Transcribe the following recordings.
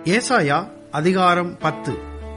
ஏசாயா அதிகாரம் பத்து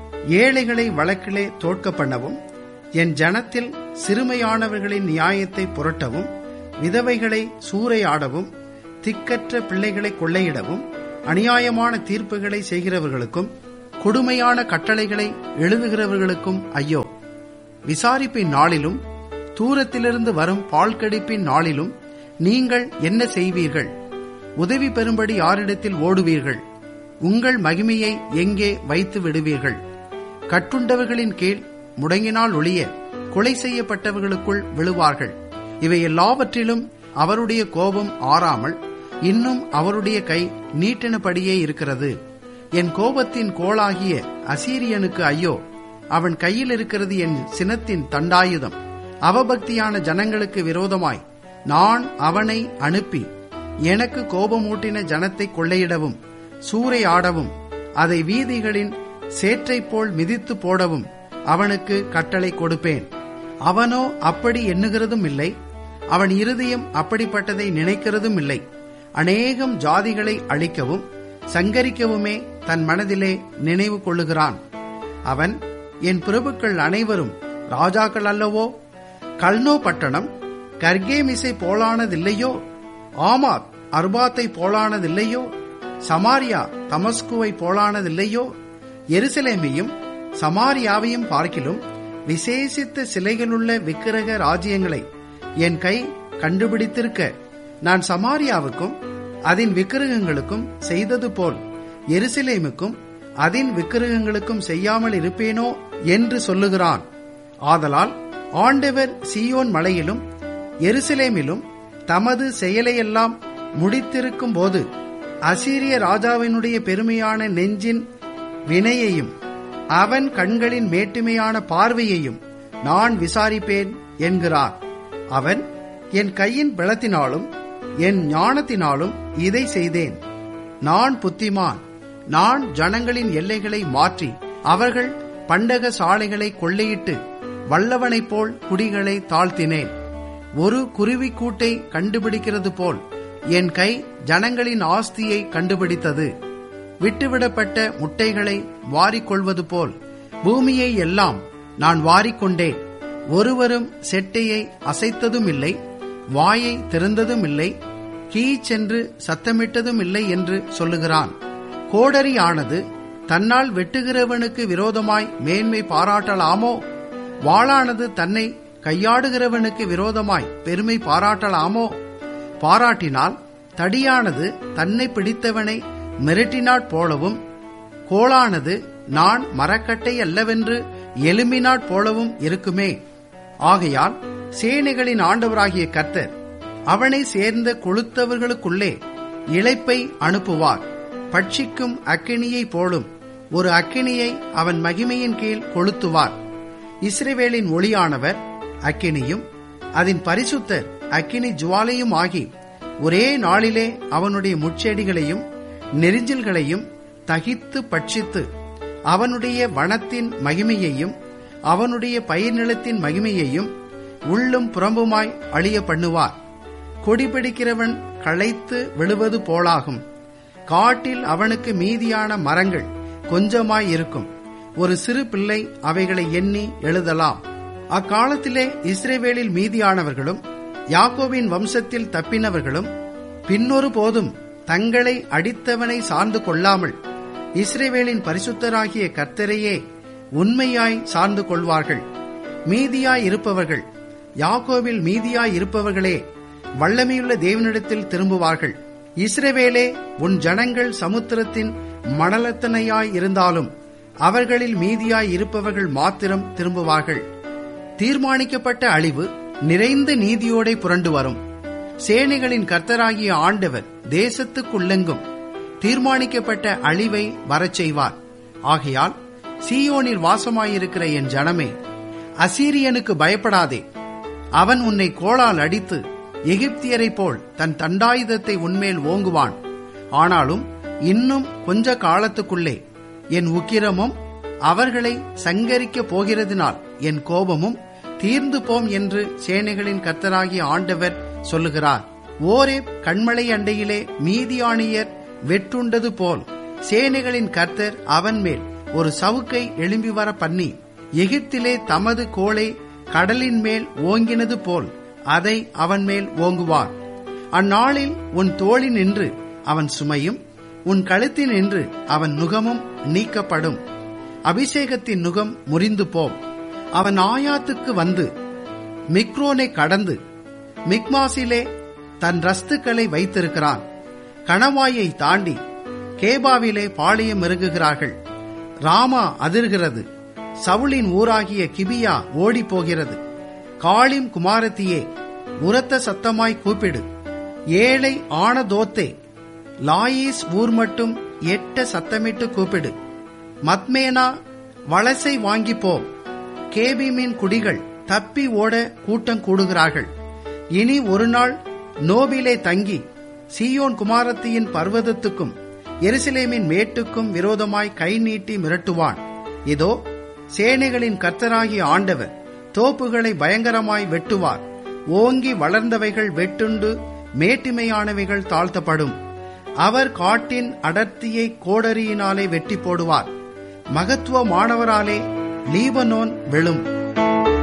ஏழைகளை வழக்கிலே தோற்க பண்ணவும் என் ஜனத்தில் சிறுமையானவர்களின் நியாயத்தை புரட்டவும் விதவைகளை சூறையாடவும் திக்கற்ற பிள்ளைகளை கொள்ளையிடவும் அநியாயமான தீர்ப்புகளை செய்கிறவர்களுக்கும் கொடுமையான கட்டளைகளை எழுதுகிறவர்களுக்கும் ஐயோ விசாரிப்பின் நாளிலும் தூரத்திலிருந்து வரும் பால்கடிப்பின் நாளிலும் நீங்கள் என்ன செய்வீர்கள் உதவி பெறும்படி யாரிடத்தில் ஓடுவீர்கள் உங்கள் மகிமையை எங்கே வைத்து விடுவீர்கள் கட்டுண்டவர்களின் கீழ் முடங்கினால் ஒளிய கொலை செய்யப்பட்டவர்களுக்குள் விழுவார்கள் இவை எல்லாவற்றிலும் அவருடைய கோபம் ஆறாமல் இன்னும் அவருடைய கை நீட்டினபடியே இருக்கிறது என் கோபத்தின் கோளாகிய அசீரியனுக்கு ஐயோ அவன் கையில் இருக்கிறது என் சினத்தின் தண்டாயுதம் அவபக்தியான ஜனங்களுக்கு விரோதமாய் நான் அவனை அனுப்பி எனக்கு கோபமூட்டின ஜனத்தை கொள்ளையிடவும் சூறையாடவும் அதை வீதிகளின் சேற்றைப் போல் மிதித்து போடவும் அவனுக்கு கட்டளை கொடுப்பேன் அவனோ அப்படி எண்ணுகிறதும் இல்லை அவன் இருதயம் அப்படிப்பட்டதை நினைக்கிறதும் இல்லை அநேகம் ஜாதிகளை அழிக்கவும் சங்கரிக்கவுமே தன் மனதிலே நினைவு கொள்ளுகிறான் அவன் என் பிரபுக்கள் அனைவரும் ராஜாக்கள் அல்லவோ கல்னோ பட்டணம் கர்கேமிசை போலானதில்லையோ ஆமாத் அர்பாத்தை போலானதில்லையோ சமாரியா தமஸ்குவை போலானதில்லையோ எருசலேமையும் சமாரியாவையும் பார்க்கிலும் விசேஷித்த சிலைகளுள்ள விக்கிரக ராஜ்யங்களை என் கை கண்டுபிடித்திருக்க நான் சமாரியாவுக்கும் அதன் விக்கிரகங்களுக்கும் செய்தது போல் எருசலேமுக்கும் அதன் விக்கிரகங்களுக்கும் செய்யாமல் இருப்பேனோ என்று சொல்லுகிறான் ஆதலால் ஆண்டவர் சீயோன் மலையிலும் எருசலேமிலும் தமது செயலையெல்லாம் முடித்திருக்கும் போது அசீரிய ராஜாவினுடைய பெருமையான நெஞ்சின் வினையையும் அவன் கண்களின் மேட்டுமையான பார்வையையும் நான் விசாரிப்பேன் என்கிறார் அவன் என் கையின் பலத்தினாலும் என் ஞானத்தினாலும் இதை செய்தேன் நான் புத்திமான் நான் ஜனங்களின் எல்லைகளை மாற்றி அவர்கள் பண்டக சாலைகளை கொள்ளையிட்டு வல்லவனைப் போல் குடிகளை தாழ்த்தினேன் ஒரு குருவிக்கூட்டை கண்டுபிடிக்கிறது போல் என் கை ஜனங்களின் ஆஸ்தியை கண்டுபிடித்தது விட்டுவிடப்பட்ட முட்டைகளை வாரிக்கொள்வது போல் பூமியை எல்லாம் நான் வாரிக்கொண்டேன் ஒருவரும் செட்டையை அசைத்ததும் இல்லை வாயை திறந்ததும் இல்லை கீச்சென்று சத்தமிட்டதும் இல்லை என்று சொல்லுகிறான் கோடரியானது தன்னால் வெட்டுகிறவனுக்கு விரோதமாய் மேன்மை பாராட்டலாமோ வாளானது தன்னை கையாடுகிறவனுக்கு விரோதமாய் பெருமை பாராட்டலாமோ பாராட்டினால் தடியானது தன்னை பிடித்தவனை மிரட்டினாற் போலவும் கோளானது நான் மரக்கட்டை அல்லவென்று எலும்பினாற் போலவும் இருக்குமே ஆகையால் சேனைகளின் ஆண்டவராகிய கர்த்தர் அவனை சேர்ந்த கொளுத்தவர்களுக்குள்ளே இழைப்பை அனுப்புவார் பட்சிக்கும் அக்கினியை போலும் ஒரு அக்கினியை அவன் மகிமையின் கீழ் கொளுத்துவார் இஸ்ரேவேலின் ஒளியானவர் அக்கினியும் அதன் பரிசுத்தர் அக்கினி ஜுவாலையும் ஆகி ஒரே நாளிலே அவனுடைய முட்செடிகளையும் நெரிஞ்சல்களையும் தகித்து பட்சித்து அவனுடைய வனத்தின் மகிமையையும் அவனுடைய பயிர் நிலத்தின் மகிமையையும் உள்ளும் புறம்புமாய் அழிய பண்ணுவார் கொடிபிடிக்கிறவன் களைத்து விழுவது போலாகும் காட்டில் அவனுக்கு மீதியான மரங்கள் கொஞ்சமாய் இருக்கும் ஒரு சிறு பிள்ளை அவைகளை எண்ணி எழுதலாம் அக்காலத்திலே இஸ்ரேவேலில் மீதியானவர்களும் யாக்கோவின் வம்சத்தில் தப்பினவர்களும் பின்னொரு போதும் தங்களை அடித்தவனை சார்ந்து கொள்ளாமல் இஸ்ரேவேலின் பரிசுத்தராகிய கர்த்தரையே உண்மையாய் சார்ந்து கொள்வார்கள் மீதியாய் இருப்பவர்கள் யாக்கோவில் மீதியாய் இருப்பவர்களே வல்லமையுள்ள தேவனிடத்தில் திரும்புவார்கள் இஸ்ரவேலே உன் ஜனங்கள் சமுத்திரத்தின் மணலத்தனையாய் இருந்தாலும் அவர்களில் மீதியாய் இருப்பவர்கள் மாத்திரம் திரும்புவார்கள் தீர்மானிக்கப்பட்ட அழிவு நிறைந்த நீதியோடே புரண்டு வரும் சேனைகளின் கர்த்தராகிய ஆண்டவர் தேசத்துக்குள்ளெங்கும் தீர்மானிக்கப்பட்ட அழிவை வரச் செய்வார் ஆகையால் சீயோனில் வாசமாயிருக்கிற என் ஜனமே அசீரியனுக்கு பயப்படாதே அவன் உன்னை கோளால் அடித்து எகிப்தியரைப் போல் தன் தண்டாயுதத்தை உன்மேல் ஓங்குவான் ஆனாலும் இன்னும் கொஞ்ச காலத்துக்குள்ளே என் உக்கிரமும் அவர்களை சங்கரிக்கப் போகிறதினால் என் கோபமும் தீர்ந்து போம் என்று சேனைகளின் கர்த்தராகிய ஆண்டவர் சொல்லுகிறார் ஓரே கண்மலை அண்டையிலே மீதியானியர் வெற்றுண்டது போல் சேனைகளின் கர்த்தர் அவன் மேல் ஒரு சவுக்கை எழும்பி வர பண்ணி எகிப்திலே தமது கோலை கடலின் மேல் ஓங்கினது போல் அதை அவன் மேல் ஓங்குவார் அந்நாளில் உன் தோளில் நின்று அவன் சுமையும் உன் கழுத்தில் நின்று அவன் நுகமும் நீக்கப்படும் அபிஷேகத்தின் நுகம் முறிந்து போம் அவன் ஆயாத்துக்கு வந்து மிக்ரோனை கடந்து மிக்மாசிலே தன் ரஸ்துக்களை வைத்திருக்கிறான் கணவாயை தாண்டி கேபாவிலே பாளையம் இறங்குகிறார்கள் ராமா அதிர்கிறது சவுளின் ஊராகிய கிபியா ஓடி போகிறது காளிம் குமாரத்தியே உரத்த சத்தமாய் கூப்பிடு ஏழை ஆனதோத்தே லாயீஸ் ஊர் மட்டும் எட்ட சத்தமிட்டு கூப்பிடு மத்மேனா வலசை வாங்கி போ கேபிமின் குடிகள் தப்பி ஓட கூட்டம் கூடுகிறார்கள் இனி ஒரு நாள் நோபிலே தங்கி சீயோன் குமாரத்தியின் பர்வதத்துக்கும் எருசலேமின் மேட்டுக்கும் விரோதமாய் கை நீட்டி மிரட்டுவான் இதோ சேனைகளின் கர்த்தராகிய ஆண்டவர் தோப்புகளை பயங்கரமாய் வெட்டுவார் ஓங்கி வளர்ந்தவைகள் வெட்டுண்டு மேட்டிமையானவைகள் தாழ்த்தப்படும் அவர் காட்டின் அடர்த்தியை கோடரியினாலே வெட்டி போடுவார் மகத்துவமானவராலே லீபனோன் விழும்